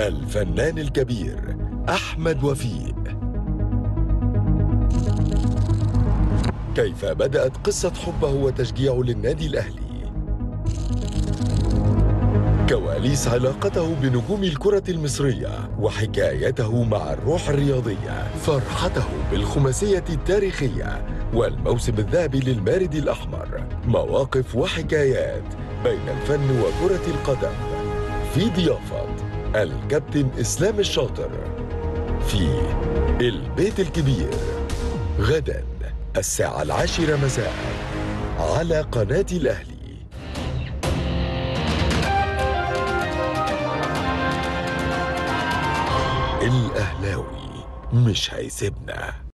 الفنان الكبير أحمد وفيق كيف بدأت قصة حبه وتشجيعه للنادي الأهلي كواليس علاقته بنجوم الكرة المصرية وحكايته مع الروح الرياضية فرحته بالخماسية التاريخية والموسم الذهبي للمارد الأحمر مواقف وحكايات بين الفن وكرة القدم في ضيافة الكابتن إسلام الشاطر في البيت الكبير غدا الساعة العاشرة مساء على قناة الأهلي الأهلاوي مش هيسيبنا